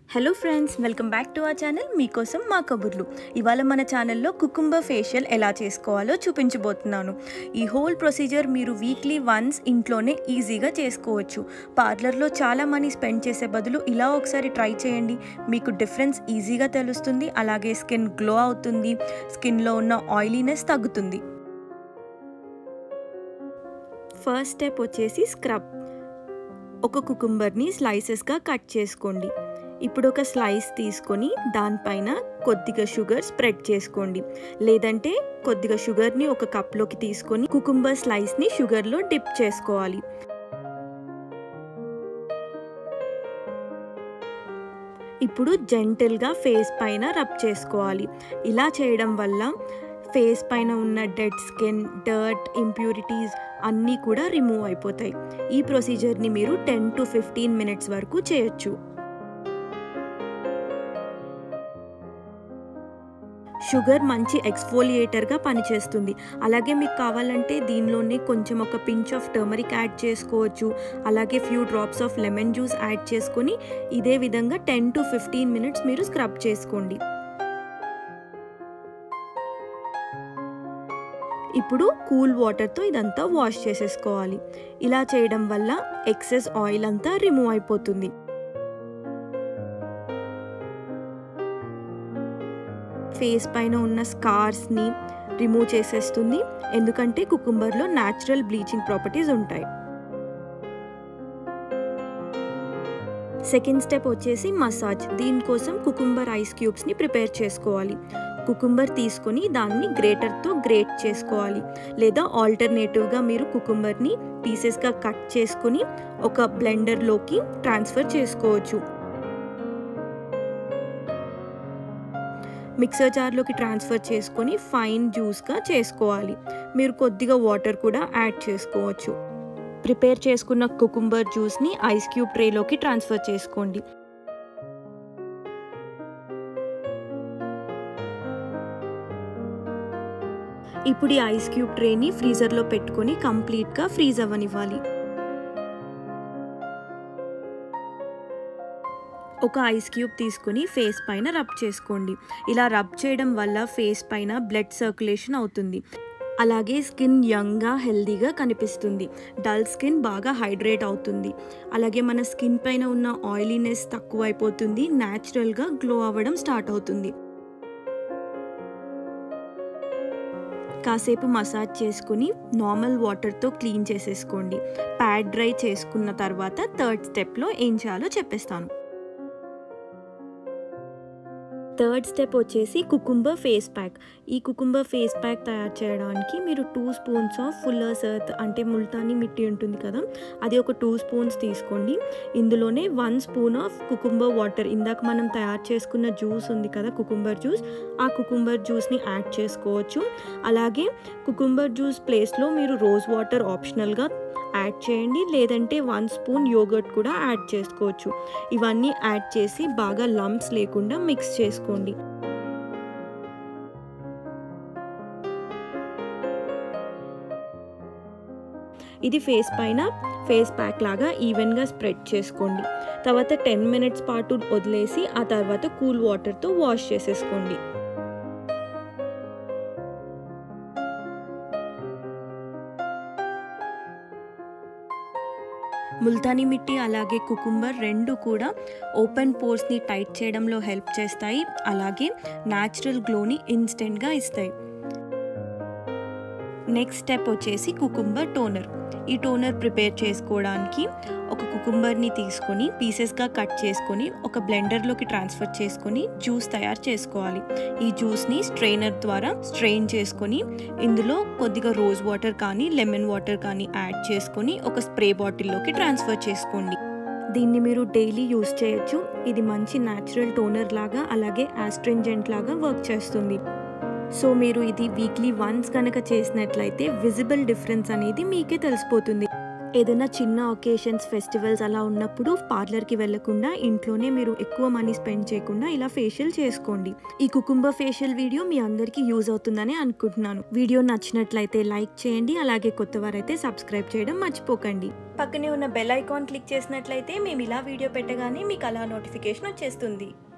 hello friends welcome back to our channel మీకోసం మా కబుర్లు ఇవాళ మన ఛానల్లో కుకుంబర్ ఫేషియల్ ఎలా చేసుకోవాలో చూపించబోతున్నాను ఈ హోల్ ప్రొసీజర్ మీరు వీక్లీ వన్స్ ఇంట్లోనే ఈజీగా చేసుకోవచ్చు పార్లర్లో చాలా మనీ స్పెండ్ చేసే బదులు ఇలా ఒకసారి ట్రై చేయండి మీకు డిఫరెన్స్ ఈజీగా తెలుస్తుంది అలాగే స్కిన్ గ్లో అవుతుంది స్కిన్లో ఉన్న ఆయిలీనెస్ తగ్గుతుంది ఫస్ట్ స్టెప్ వచ్చేసి స్క్రబ్ ఒక కుకుంబర్ని స్లైసెస్గా కట్ చేసుకోండి ఇప్పుడు ఒక స్లైస్ తీసుకొని దానిపైన కొద్దిగా షుగర్ స్ప్రెడ్ చేసుకోండి లేదంటే కొద్దిగా షుగర్ని ఒక కప్లోకి తీసుకొని కుకుంబర్ స్లైస్ని షుగర్లో డిప్ చేసుకోవాలి ఇప్పుడు జెంటిల్గా ఫేస్ పైన రబ్ చేసుకోవాలి ఇలా చేయడం వల్ల ఫేస్ పైన ఉన్న డెడ్ స్కిన్ డర్ట్ ఇంప్యూరిటీస్ అన్నీ కూడా రిమూవ్ అయిపోతాయి ఈ ప్రొసీజర్ని మీరు టెన్ టు ఫిఫ్టీన్ మినిట్స్ వరకు చేయొచ్చు షుగర్ మంచి ఎక్స్ఫోలియేటర్గా పనిచేస్తుంది అలాగే మీకు కావాలంటే దీనిలోనే కొంచెం ఒక పించ్ ఆఫ్ టర్మరిక్ యాడ్ చేసుకోవచ్చు అలాగే few drops of lemon juice add చేసుకొని ఇదే విధంగా టెన్ టు ఫిఫ్టీన్ మినిట్స్ మీరు స్క్రబ్ చేసుకోండి ఇప్పుడు కూల్ వాటర్తో ఇదంతా వాష్ చేసేసుకోవాలి ఇలా చేయడం వల్ల ఎక్సెస్ ఆయిల్ అంతా రిమూవ్ అయిపోతుంది ఫేస్ పైన ఉన్న స్కార్స్ని రిమూవ్ చేసేస్తుంది ఎందుకంటే కుకుంబర్లో న్యాచురల్ బ్లీచింగ్ ప్రాపర్టీస్ ఉంటాయి సెకండ్ స్టెప్ వచ్చేసి మసాజ్ దీనికోసం కుకుంబర్ ఐస్ క్యూబ్స్ని ప్రిపేర్ చేసుకోవాలి కుకుంబర్ తీసుకొని దాన్ని గ్రేటర్తో గ్రేట్ చేసుకోవాలి లేదా ఆల్టర్నేటివ్గా మీరు కుకుంబర్ని పీసెస్గా కట్ చేసుకొని ఒక బ్లెండర్లోకి ట్రాన్స్ఫర్ చేసుకోవచ్చు మిక్సర్ జార్లోకి ట్రాన్స్ఫర్ చేసుకొని ఫైన్ జ్యూస్గా చేసుకోవాలి మీరు కొద్దిగా వాటర్ కూడా యాడ్ చేసుకోవచ్చు ప్రిపేర్ చేసుకున్న కుకుంబర్ జ్యూస్ని ఐస్ క్యూబ్ ట్రేలోకి ట్రాన్స్ఫర్ చేసుకోండి ఇప్పుడు ఈ ఐస్ క్యూబ్ ట్రేని ఫ్రీజర్లో పెట్టుకొని కంప్లీట్గా ఫ్రీజ్ అవ్వనివ్వాలి ఒక ఐస్ క్యూబ్ తీసుకుని ఫేస్ పైన రబ్ చేసుకోండి ఇలా రబ్ చేయడం వల్ల ఫేస్ పైన బ్లడ్ సర్క్యులేషన్ అవుతుంది అలాగే స్కిన్ యంగ్గా హెల్దీగా కనిపిస్తుంది డల్ స్కిన్ బాగా హైడ్రేట్ అవుతుంది అలాగే మన స్కిన్ పైన ఉన్న ఆయిలీనెస్ తక్కువ అయిపోతుంది న్యాచురల్గా గ్లో అవ్వడం స్టార్ట్ అవుతుంది కాసేపు మసాజ్ చేసుకుని నార్మల్ వాటర్తో క్లీన్ చేసేసుకోండి ప్యాడ్ డ్రై చేసుకున్న తర్వాత థర్డ్ స్టెప్లో ఏం చేయాలో చెప్పేస్తాను థర్డ్ స్టెప్ వచ్చేసి కుకుంబర్ ఫేస్ ప్యాక్ ఈ కుకుంబర్ ఫేస్ ప్యాక్ తయారు చేయడానికి మీరు two spoons of fuller's earth అంటే ముల్తానీ మిట్టి ఉంటుంది కదా అది ఒక టూ స్పూన్స్ తీసుకోండి ఇందులోనే one spoon of cucumber water ఇందాక మనం తయారు చేసుకున్న జ్యూస్ ఉంది కదా కుకుంబర్ జ్యూస్ ఆ కుకుంబర్ జ్యూస్ని యాడ్ చేసుకోవచ్చు అలాగే కుకుంబర్ జ్యూస్ ప్లేస్లో మీరు రోజ్ వాటర్ ఆప్షనల్గా యాడ్ చేయండి లేదంటే వన్ స్పూన్ యోగర్ట్ కూడా యాడ్ చేసుకోవచ్చు ఇవన్నీ యాడ్ చేసి బాగా లంప్స్ లేకుండా మిక్స్ చేసుకోండి ఇది ఫేస్ పైన ఫేస్ ప్యాక్ లాగా ఈవెన్గా స్ప్రెడ్ చేసుకోండి తర్వాత టెన్ మినిట్స్ పాటు వదిలేసి ఆ తర్వాత కూల్ వాటర్తో వాష్ చేసేసుకోండి ముల్తానీ మిట్టి అలాగే కుకుంబర్ రెండు కూడా ఓపెన్ పోర్స్ని టైట్ చేయడంలో హెల్ప్ చేస్తాయి అలాగే న్యాచురల్ గ్లోని ఇన్స్టెంట్గా ఇస్తాయి నెక్స్ట్ స్టెప్ వచ్చేసి కుకుంబర్ టోనర్ ఈ టోనర్ ప్రిపేర్ చేసుకోవడానికి ఒక కుకుంబర్ని తీసుకొని పీసెస్గా కట్ చేసుకొని ఒక బ్లెండర్లోకి ట్రాన్స్ఫర్ చేసుకొని జ్యూస్ తయారు చేసుకోవాలి ఈ జ్యూస్ని స్ట్రెయినర్ ద్వారా స్ట్రెయిన్ చేసుకొని ఇందులో కొద్దిగా రోజ్ వాటర్ కానీ లెమన్ వాటర్ కానీ యాడ్ చేసుకొని ఒక స్ప్రే బాటిల్లోకి ట్రాన్స్ఫర్ చేసుకోండి దీన్ని మీరు డైలీ యూస్ చేయొచ్చు ఇది మంచి న్యాచురల్ టోనర్ లాగా అలాగే ఆస్ట్రింజెంట్ లాగా వర్క్ చేస్తుంది సో మీరు ఇది వీక్లీ వన్స్ కనుక చేసినట్లయితే విజిబుల్ డిఫరెన్స్ అనేది మీకే తెలిసిపోతుంది ఏదైనా చిన్న ఒకేషన్స్ ఫెస్టివల్స్ అలా ఉన్నప్పుడు పార్లర్కి వెళ్ళకుండా ఇంట్లోనే మీరు ఎక్కువ మనీ స్పెండ్ చేయకుండా ఇలా ఫేషియల్ చేసుకోండి ఈ కుకుంబర్ ఫేషియల్ వీడియో మీ అందరికీ యూజ్ అవుతుందని అనుకుంటున్నాను వీడియో నచ్చినట్లయితే లైక్ చేయండి అలాగే కొత్త వారైతే సబ్స్క్రైబ్ చేయడం మర్చిపోకండి పక్కనే ఉన్న బెల్ ఐకాన్ క్లిక్ చేసినట్లయితే మేము ఇలా వీడియో పెట్టగానే మీకు అలా నోటిఫికేషన్ వచ్చేస్తుంది